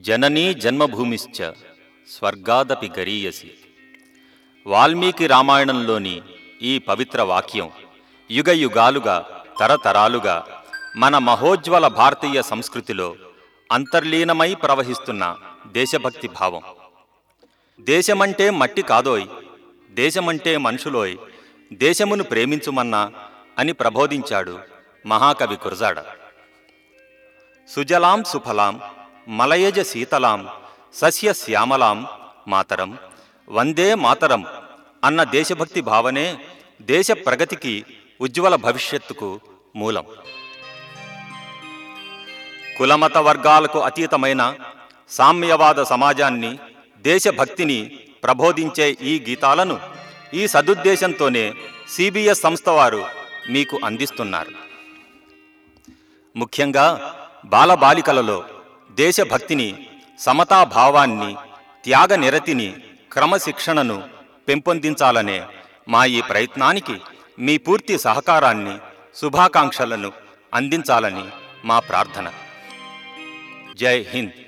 జననీ జన్మభూమిశ్చ స్వర్గాదపి గరీయసి వాల్మీకి రామాయణంలోని ఈ పవిత్ర వాక్యం యుగ యుగాలుగా తరతరాలుగా మన మహోజ్వల భారతీయ సంస్కృతిలో అంతర్లీనమై ప్రవహిస్తున్న దేశభక్తి భావం దేశమంటే మట్టి కాదోయ్ దేశమంటే మనుషులోయ్ దేశమును ప్రేమించుమన్నా అని ప్రబోధించాడు మహాకవి కురజాడ సుజలాం సుఫలాం మలయజ శీతలాం సస్య శ్యామలాం మాతరం వందే మాతరం అన్న దేశభక్తి భావనే దేశ ప్రగతికి ఉజ్వల భవిష్యత్తుకు మూలం కులమత వర్గాలకు అతీతమైన సామ్యవాద సమాజాన్ని దేశభక్తిని ప్రబోధించే ఈ గీతాలను ఈ సదుద్దేశంతోనే సిబిఎస్ సంస్థ వారు మీకు అందిస్తున్నారు ముఖ్యంగా బాలబాలికలలో దేశభక్తిని సమతాభావాన్ని త్యాగ నిరతిని క్రమశిక్షణను పెంపొందించాలనే మా ఈ ప్రయత్నానికి మీ పూర్తి సహకారాన్ని శుభాకాంక్షలను అందించాలని మా ప్రార్థన జై హింద్